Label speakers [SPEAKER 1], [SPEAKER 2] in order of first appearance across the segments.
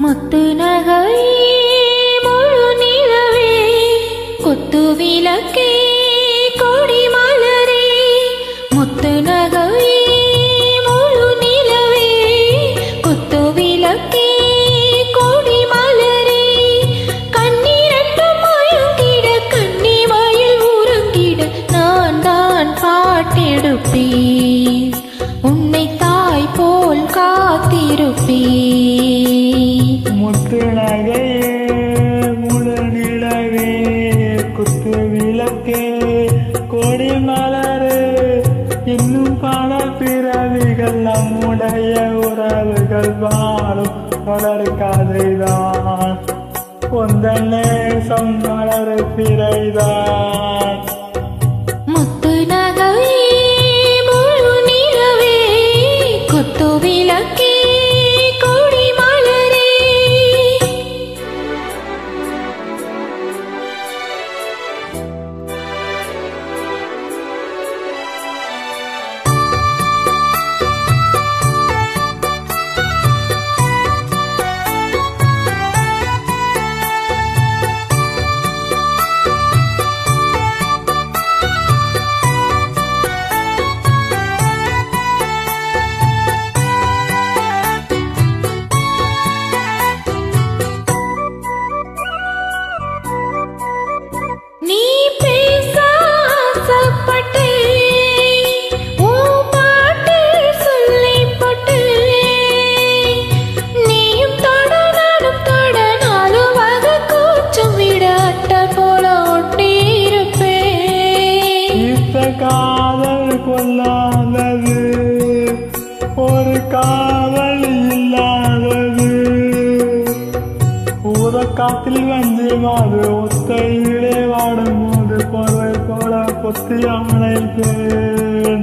[SPEAKER 1] முத்து நகை முழு நிலவே கொத்து விளக்கே கொடி மலரே முத்து நகை முழு நிலவே கொத்து விளக்கே கொடி மலரே கண்ணீரட்டும் மயங்கிட கண்ணி வயல் உறங்கிட நான் தான் பாட்டெடுப்பேன் உன்னை தாய் போல் காத்திருப்பேன்
[SPEAKER 2] முத்து நகையே முழு நிலவே குத்து விளக்கே கொடி மலரே இன்னும் பல பிறவிகள் நம்முடைய உறவுகள் வாழும் தொடர் கதைதான் உந்தன் நேசம் மலர் பிறைதான்
[SPEAKER 1] முத்து நகை முழு நிலவே கொத்து விளக்கே கொடி மலரே நீ பேச ஆசைப்பட்டு உன் பாட்டு சொல்லிப்பட்டு நீயும் தொட நானும் தொட நாலு வகை கூச்சம் விட அட்டை போல ஒட்டியிருப்பேன்
[SPEAKER 2] இத்த காதல் கொள்ளாதது ஒரு காவல் இல்லாதது ஊரக்காத்தில் வந்து மாது ஒத்தையிலே வாடும் போது பொருளை போல பொத்தி அணைப்பேன்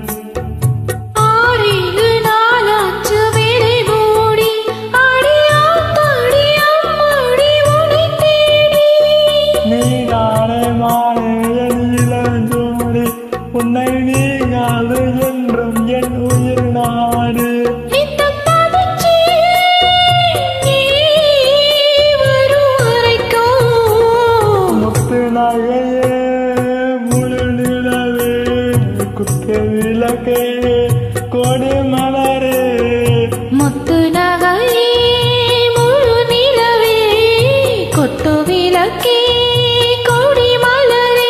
[SPEAKER 1] ஆறேழு நாளாச்சு விடை மூடி அடியாத்தாடி அம்மாடி உனை தேடி
[SPEAKER 2] நீதானே மாலே என் இளஞ்சோடி உன்னை நீங்காது என்றும் என் உயிர் நாடு
[SPEAKER 1] நித்தம் தவிச்சே நீ வரும் வரைக்கும்
[SPEAKER 2] முத்து நகையே முழு நிலவே குத்து விளக்கே கொடி மலரே
[SPEAKER 1] முத்து நகை முழு நிலவே கொத்து விளக்கே கொடி மலரே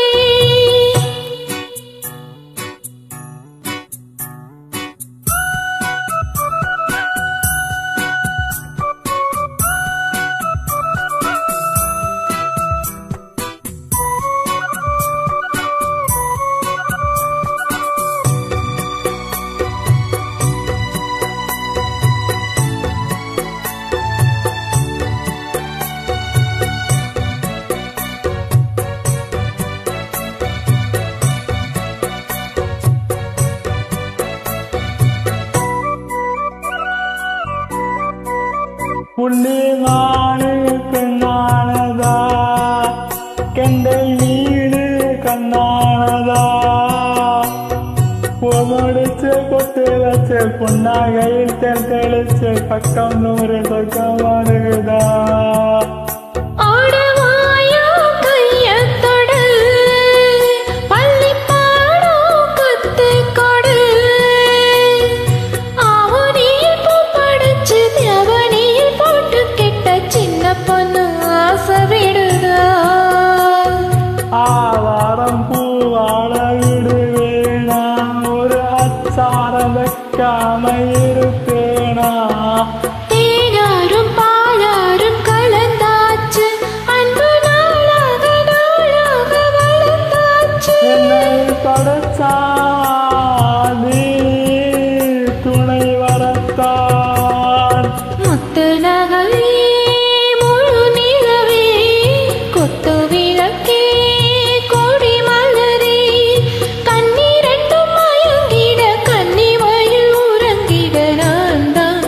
[SPEAKER 2] புள்ளிமானு பெண்ணானதா கெண்டை வீடு கண்ணானதா பொமடிச்சு கொத்து வச்சு புன்னாகையில் தென் தெளிச்சு பக்கம் நூறு சொர்க்கம் வருகுதா
[SPEAKER 1] ஆடவாயா கையத்தொடு பள்ளிப்பாடம் கத்துக்கொடு ஆவணியில் பூ படைச்சு தேவனியில் போட்டு கெட்ட சின்ன பொண்ணு ஆசை விடுதா
[SPEAKER 2] ஆவாரம் பூவாட விடுவேனா ஒரு அச்சாரம் வைக்காம இருப்பேனா
[SPEAKER 1] தேனாரும் பாலாரும் கலந்தாச்சு அன்பு நாளாக நாளாக வளர்ந்தாச்சு
[SPEAKER 2] என்னை படைச்சா நீ துணை வரத்தான்
[SPEAKER 1] முத்து நகை முழு நிலவே கொத்து விளக்கே கொடி மலரே கண்ணீரண்டும் மயங்கிட கன்னி வயல் உறங்கிட நான் தான்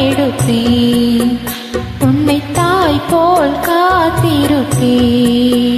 [SPEAKER 1] பாட்டெடுப்பேன் உன்னை தாய் போல் காத்திருப்பேன்